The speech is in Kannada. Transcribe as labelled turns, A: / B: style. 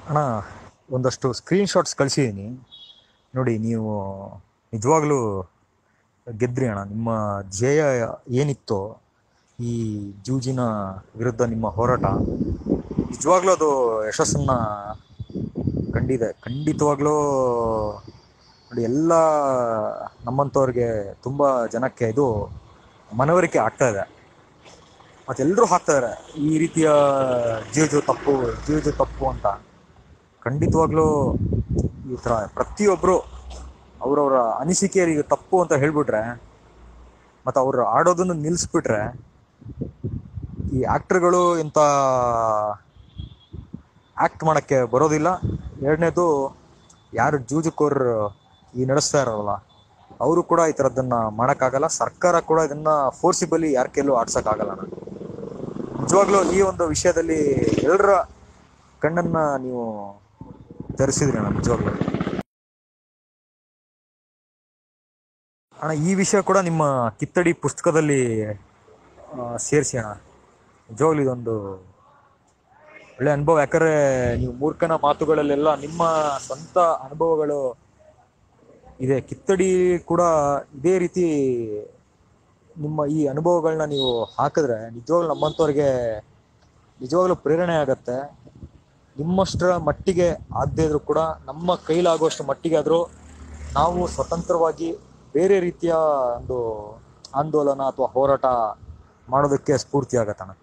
A: ಅಣ್ಣ ಒಂದಷ್ಟು ಸ್ಕ್ರೀನ್ ಶಾಟ್ಸ್ ಕಳಿಸಿದ್ದೀನಿ ನೋಡಿ ನೀವು ನಿಜವಾಗ್ಲೂ ಗೆದ್ರಿ ಅಣ್ಣ ನಿಮ್ಮ ಧ್ಯೇಯ ಏನಿತ್ತೋ ಈ ಜೂಜಿನ ವಿರುದ್ಧ ನಿಮ್ಮ ಹೋರಾಟ ನಿಜವಾಗ್ಲೂ ಅದು ಯಶಸ್ಸನ್ನ ಕಂಡಿದೆ ಖಂಡಿತವಾಗ್ಲೂ ನೋಡಿ ಎಲ್ಲ ನಮ್ಮಂಥವ್ರಿಗೆ ತುಂಬ ಜನಕ್ಕೆ ಇದು ಮನವರಿಕೆ ಆಗ್ತಾ ಇದೆ ಮತ್ತೆಲ್ಲರೂ ಹಾಕ್ತಾರೆ ಈ ರೀತಿಯ ಜೀವಜು ತಪ್ಪು ಜೀವಜು ತಪ್ಪು ಅಂತ ಖಂಡಿತವಾಗ್ಲೂ ಈ ಥರ ಪ್ರತಿಯೊಬ್ಬರು ಅವರವರ ಅನಿಸಿಕೆಯರಿಗೆ ತಪ್ಪು ಅಂತ ಹೇಳ್ಬಿಟ್ರೆ ಮತ್ತು ಅವ್ರು ಆಡೋದನ್ನು ನಿಲ್ಲಿಸ್ಬಿಟ್ರೆ ಈ ಆ್ಯಕ್ಟ್ರ್ಗಳು ಇಂಥ ಆ್ಯಕ್ಟ್ ಮಾಡೋಕ್ಕೆ ಬರೋದಿಲ್ಲ ಎರಡನೇದು ಯಾರು ಜೂಜುಕೋರು ಈ ನಡೆಸ್ತಾ ಇರೋಲ್ಲ ಅವರು ಕೂಡ ಈ ಥರದ್ದನ್ನು ಮಾಡೋಕ್ಕಾಗಲ್ಲ ಸರ್ಕಾರ ಕೂಡ ಇದನ್ನ ಫೋರ್ಸಿಬಲಿ ಯಾರ ಕೈಲೂ ಆಡ್ಸೋಕ್ಕಾಗಲ್ಲ ಅಣ್ಣ. ನಿಜವಾಗ್ಲೂ ಈ ಒಂದು ವಿಷಯದಲ್ಲಿ ಎಲ್ಲರ ಕಣ್ಣನ್ನ ನೀವು ತರಿಸಿದ್ರಿ ಅಣ್ಣ ನಿಜವಾಗ್ಲೂ ಅಣ್ಣ ಈ ವಿಷಯ ಕೂಡ ನಿಮ್ಮ ಕಿತ್ತಡಿ ಪುಸ್ತಕದಲ್ಲಿ ಸೇರಿಸಿ ಅಣ್ಣ ನಿಜವಾಗ್ಲೂ ಇದೊಂದು ಒಳ್ಳೆ ಅನುಭವ ಯಾಕಂದ್ರೆ ನೀವು ಮೂರ್ಖನ ಮಾತುಗಳಲ್ಲೆಲ್ಲ ನಿಮ್ಮ ಸ್ವಂತ ಅನುಭವಗಳು ಇದೆ ಕಿತ್ತಡಿ ಕೂಡ ಇದೇ ರೀತಿ ನಿಮ್ಮ ಈ ಅನುಭವಗಳನ್ನ ನೀವು ಹಾಕಿದ್ರೆ ನಿಜವಾಗ್ಲೂ ನಮ್ಮಂಥವ್ರಿಗೆ ನಿಜವಾಗ್ಲೂ ಪ್ರೇರಣೆ ಆಗತ್ತೆ ನಿಮ್ಮಷ್ಟರ ಮಟ್ಟಿಗೆ ಆಗದೇ ಇದ್ರೂ ಕೂಡ ನಮ್ಮ ಕೈಲಾಗುವಷ್ಟು ಮಟ್ಟಿಗೆ ಆದರೂ ನಾವು ಸ್ವತಂತ್ರವಾಗಿ ಬೇರೆ ರೀತಿಯ ಒಂದು ಆಂದೋಲನ ಅಥವಾ ಹೋರಾಟ ಮಾಡೋದಕ್ಕೆ ಸ್ಫೂರ್ತಿ ಆಗತ್ತಣ್ಣ